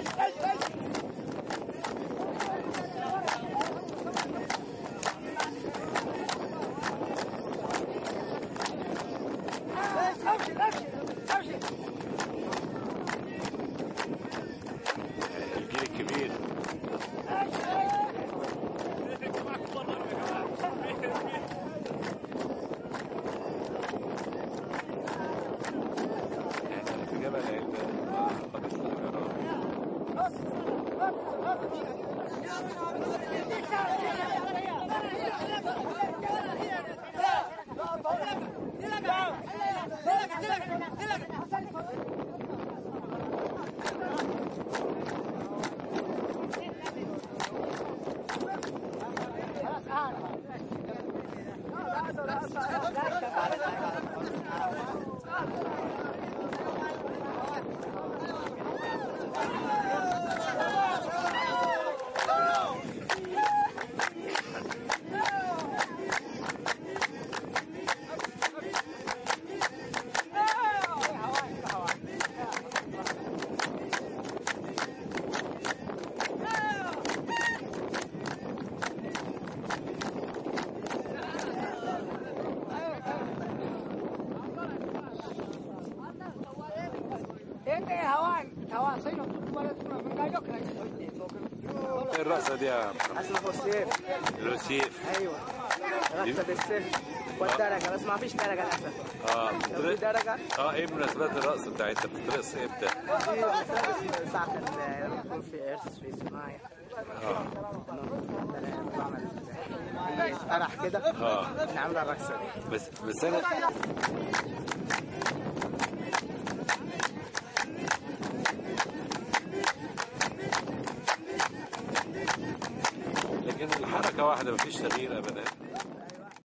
الجيل الكبير احنا في جبل علبة قبل الطيران Este هوان هوان صينو ولا تكون من قال يوكل ايه الرقصة دي يا محمد؟ اسمه سيف الوسيف ايوه رقصة السيف والدرجة بس ما فيش درجة للأسف اه لو في بترقص درجة اه ايه مناسبات الرقص بتاعتها بترقص امتى؟ دي بترقص ساعة ال- لما يكون في إرث في صناعي اه بعمل زي فرح كده اه بنعمل الرقصة دي بس بس انا لكن الحركة واحدة مفيش تغيير ابدا